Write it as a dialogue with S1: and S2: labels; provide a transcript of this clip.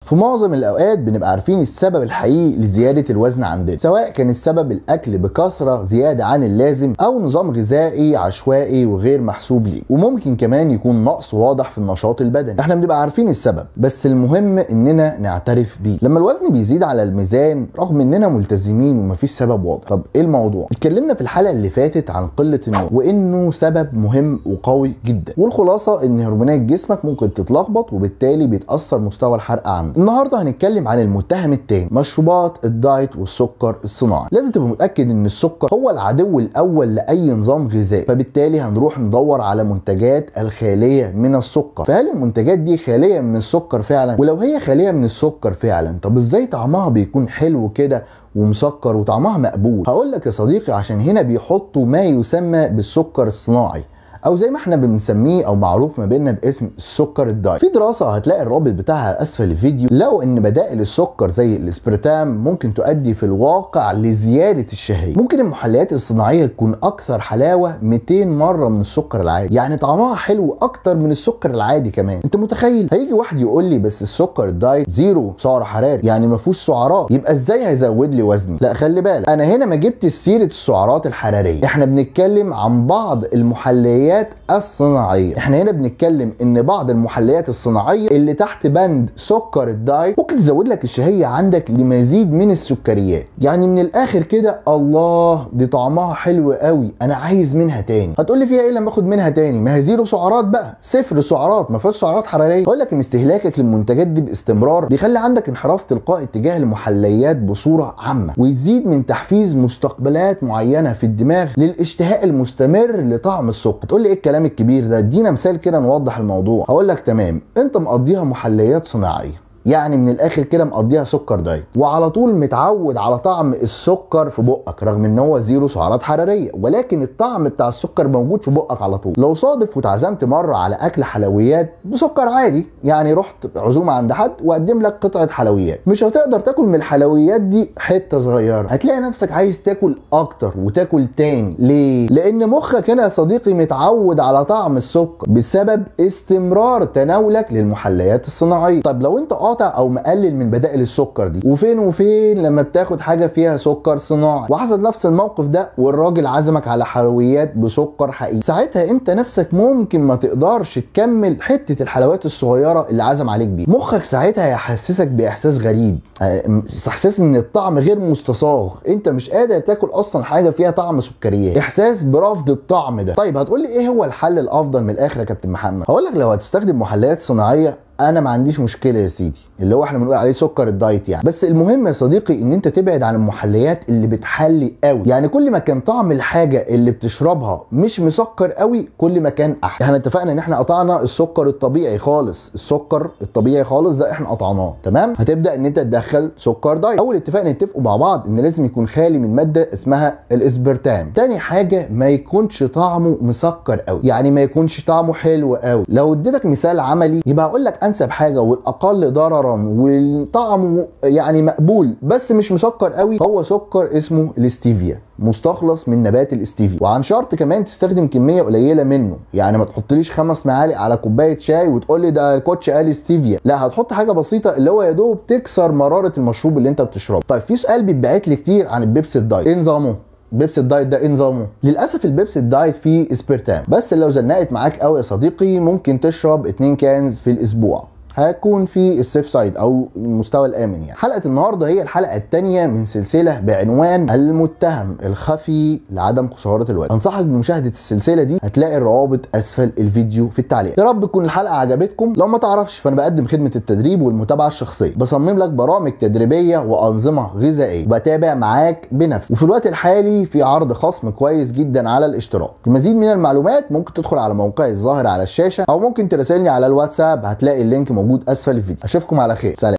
S1: في معظم الاوقات بنبقى عارفين السبب الحقيقي لزياده الوزن عندنا سواء كان السبب الاكل بكثره زياده عن اللازم او نظام غذائي عشوائي وغير محسوب ليه وممكن كمان يكون نقص واضح في النشاط البدني احنا بنبقى عارفين السبب بس المهم اننا نعترف بيه لما الوزن بيزيد على الميزان رغم اننا ملتزمين ومفيش سبب واضح طب ايه الموضوع اتكلمنا في الحلقه اللي فاتت عن قله النوم وانه سبب مهم وقوي جدا والخلاصه ان هرمونات جسمك ممكن تتلخبط وبالتالي بيتاثر مستوى الحرق عندك النهارده هنتكلم عن المتهم التاني مشروبات الدايت والسكر الصناعي لازم تبقى متاكد ان السكر هو العدو الاول لاي نظام غذائي فبالتالي هنروح ندور على منتجات الخاليه من السكر فهل المنتجات دي خاليه من السكر فعلا ولو هي خاليه من السكر فعلا طب ازاي طعمها بيكون حلو كده ومسكر وطعمها مقبول هقول لك يا صديقي عشان هنا بيحطوا ما يسمى بالسكر الصناعي او زي ما احنا بنسميه او معروف ما بيننا باسم السكر الدايت في دراسه هتلاقي الرابط بتاعها اسفل الفيديو لقوا ان بدائل السكر زي الاسبرتام ممكن تؤدي في الواقع لزياده الشهيه ممكن المحليات الصناعيه تكون اكثر حلاوه 200 مره من السكر العادي يعني طعمها حلو اكتر من السكر العادي كمان انت متخيل هيجي واحد يقول لي بس السكر الدايت زيرو سعر حراري يعني ما فيهوش سعرات يبقى ازاي هيزود لي وزني لا خلي بالك انا هنا ما جبت سيره السعرات الحراريه احنا بنتكلم عن بعض المحليات المحليات الصناعيه احنا هنا بنتكلم ان بعض المحليات الصناعيه اللي تحت بند سكر الدايت ممكن تزود لك الشهيه عندك لمزيد من السكريات يعني من الاخر كده الله دي طعمها حلو قوي انا عايز منها تاني هتقول لي فيها ايه لما اخد منها تاني ما هي زيرو سعرات بقى صفر سعرات ما فيهاش سعرات حراريه هقول لك ان استهلاكك للمنتجات دي باستمرار بيخلي عندك انحراف تلقائي اتجاه المحليات بصوره عامه ويزيد من تحفيز مستقبلات معينه في الدماغ للاشتهاء المستمر لطعم السكر هتقول لي ايه الكلام الكبير ده ادينا مثال كده نوضح الموضوع هقول لك تمام انت مقضيها محليات صناعيه يعني من الاخر كده مقضيها سكر دايت وعلى طول متعود على طعم السكر في بقك رغم ان هو زيرو سعرات حراريه ولكن الطعم بتاع السكر موجود في بقك على طول لو صادف وتعزمت مره على اكل حلويات بسكر عادي يعني رحت عزومه عند حد وقدم لك قطعه حلويات مش هتقدر تاكل من الحلويات دي حته صغيره هتلاقي نفسك عايز تاكل اكتر وتاكل تاني ليه لان مخك هنا يا صديقي متعود على طعم السكر بسبب استمرار تناولك للمحليات الصناعيه طب لو انت قاطع او مقلل من بدائل السكر دي وفين وفين لما بتاخد حاجه فيها سكر صناعي وحصل نفس الموقف ده والراجل عزمك على حلويات بسكر حقيقي ساعتها انت نفسك ممكن ما تقدرش تكمل حته الحلويات الصغيره اللي عزم عليك بيها مخك ساعتها يحسسك باحساس غريب احساس ان الطعم غير مستصاغ انت مش قادر تاكل اصلا حاجه فيها طعم سكريات احساس برفض الطعم ده طيب هتقول لي ايه هو الحل الافضل من الاخر يا كابتن محمد هقول لك لو هتستخدم محليات صناعيه انا ما عنديش مشكله يا سيدي اللي هو احنا بنقول عليه سكر الدايت يعني بس المهم يا صديقي ان انت تبعد عن المحليات اللي بتحلي قوي يعني كل ما كان طعم الحاجه اللي بتشربها مش مسكر قوي كل ما كان احلى احنا اتفقنا ان احنا قطعنا السكر الطبيعي خالص السكر الطبيعي خالص ده احنا قطعناه تمام هتبدا ان انت تدخل سكر دايت اول اتفاق نتفقوا مع بعض ان لازم يكون خالي من ماده اسمها الاسبرتام تاني حاجه ما يكونش طعمه مسكر قوي يعني ما يكونش طعمه حلو قوي لو اديتك مثال عملي يبقى هقول لك انسب حاجه والاقل ضررا والطعم يعني مقبول بس مش مسكر قوي هو سكر اسمه الاستيفيا مستخلص من نبات الاستيفيا وعن شرط كمان تستخدم كميه قليله منه يعني ما تحطليش خمس معالق على كوبايه شاي وتقول لي ده الكوتش قال ستيفيا لا هتحط حاجه بسيطه اللي هو يا دوب تكسر مراره المشروب اللي انت بتشربه طيب في سؤال بيتبعت لي كتير عن البيبسي الدايت ايه نظامه بيبسي الدايت ده ايه نظامه؟ للاسف البيبسي الدايت فيه اسبرتام بس لو زنقت معاك قوي يا صديقي ممكن تشرب 2 كانز في الاسبوع هتكون في السيف سايد او المستوى الامن يعني حلقه النهارده هي الحلقه الثانيه من سلسله بعنوان المتهم الخفي لعدم خساره الوزن انصحك بمشاهده السلسله دي هتلاقي الروابط اسفل الفيديو في التعليقات يا رب تكون الحلقه عجبتكم لو ما تعرفش فانا بقدم خدمه التدريب والمتابعه الشخصيه بصمم لك برامج تدريبيه وانظمه غذائيه وبتابع معاك بنفسي وفي الوقت الحالي في عرض خصم كويس جدا على الاشتراك لمزيد من المعلومات ممكن تدخل على موقعي الظاهر على الشاشه او ممكن تراسلني على الواتساب هتلاقي اللينك موجود اسفل الفيديو اشوفكم على خير سلام